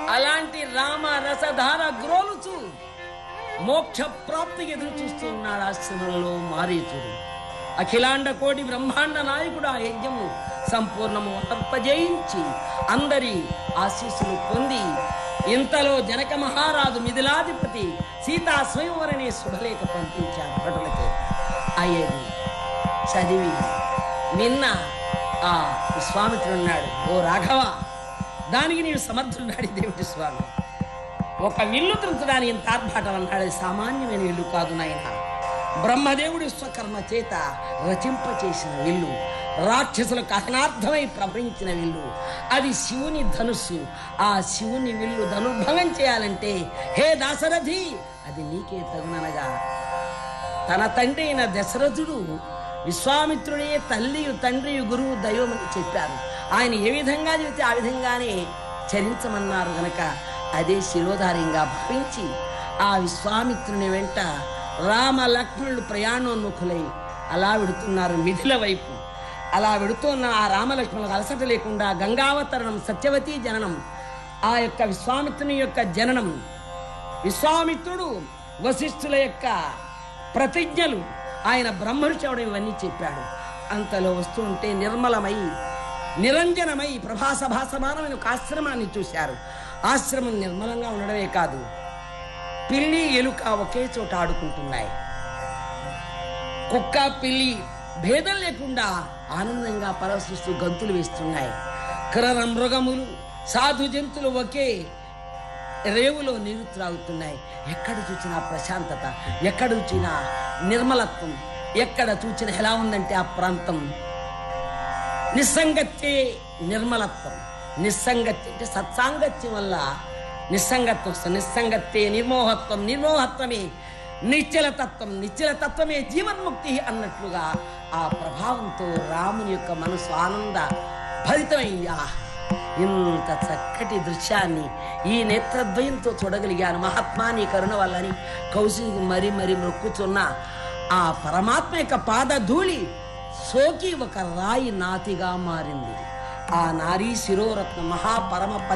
అలాంటి రామ రసధార గ్రోలుచు మోక్ష ప్రాప్తికి ఎదురు చూస్తున్నాడు ఆశ్రమంలో మారీచుడు అఖిలాండ కోటి బ్రహ్మాండ నాయకుడు ఆ యజ్ఞము సంపూర్ణము అర్పజయించి అందరి ఆశీస్సులు పొంది ఇంతలో జనక మహారాజు మిథిలాధిపతి సీతా స్వయంవరనే శుభలేఖ పంపించారు భటుల చేత అయ్యేది చదివి నిన్న ఆ విశ్వామిత్రుడున్నాడు ఓ రాఘవ దానికి నీవు సమర్థుడున్నాడు దేవుడి స్వామి ఒక విల్లు త్రుంచడానికి ఇంత ఆర్భాటం అన్నాడు అది సామాన్యమైన విల్లు కాదు నాయన బ్రహ్మదేవుడి స్వకర్మ చేత రచింపచేసిన విల్లు రాక్షసుల కథనార్థమై ప్రవహించిన విల్లు అది శివుని ధనుస్సు ఆ శివుని విల్లు ధనుర్భంగం చేయాలంటే హే దాశరథి అది నీకే తగుననగా తన తండ్రి అయిన దశరథుడు విశ్వామిత్రుడే తల్లియు తండ్రియు గురువు దైవమని చెప్పారు ఆయన ఏ విధంగా చెబితే ఆ విధంగానే చరించమన్నారు గనక అదే శిరోధార్యంగా భావించి ఆ విశ్వామిత్రుని వెంట రామ లక్ష్మణుడు ప్రయాణోన్ముఖులై అలా వెడుతున్నారు మిథిల వైపు అలా వెడుతున్న ఆ రామలక్ష్మణులకు అలసట లేకుండా గంగావతరణం సత్యవతి జననం ఆ యొక్క విశ్వామిత్రుని యొక్క జననం విశ్వామిత్రుడు వశిష్ఠుల యొక్క ప్రతిజ్ఞలు ఆయన బ్రహ్మరుచి అవడం ఇవన్నీ చెప్పాడు అంతలో వస్తూ ఉంటే నిర్మలమై నిరంజనమై ప్రభాసభాసమానమైన ఒక ఆశ్రమాన్ని చూశారు ఆశ్రమం నిర్మలంగా ఉండడమే కాదు పిల్లి ఎలుక ఒకే చోట ఆడుకుంటున్నాయి కుక్క పిల్లి భేదం లేకుండా ఆనందంగా పరవశిస్తూ గంతులు వేస్తున్నాయి క్రర మృగములు సాధు జంతువులు ఒకే రేవులో నీరు త్రాగుతున్నాయి ఎక్కడ చూసినా ప్రశాంతత ఎక్కడ చూసినా నిర్మలత్వం ఎక్కడ చూసినా ఎలా ఉందంటే ఆ ప్రాంతం నిస్సంగత్యే నిర్మలత్వం నిస్సంగత్యం అంటే సత్సాంగత్యం వల్ల నిస్సంగత్వం వస్తుంది నిస్సంగత్యే నిర్మోహత్వం నిర్మోహత్వమే నిశ్చలతత్వం నిశ్చలతత్వమే జీవన్ముక్తి అన్నట్లుగా ఆ ప్రభావంతో రాముని యొక్క మనసు ఆనంద భరితమైంది ఆ ఇంత చక్కటి దృశ్యాన్ని ఈ నేత్రద్వయంతో చూడగలిగాను మహాత్మా నీ కరుణ వల్లని కౌశికి మరి మరి మొక్కుతున్న ఆ పరమాత్మ యొక్క పాదధూళి సోకి ఒక రాయి నాతిగా మారింది ఆ నారీ శిరోరత్న మహాపరమ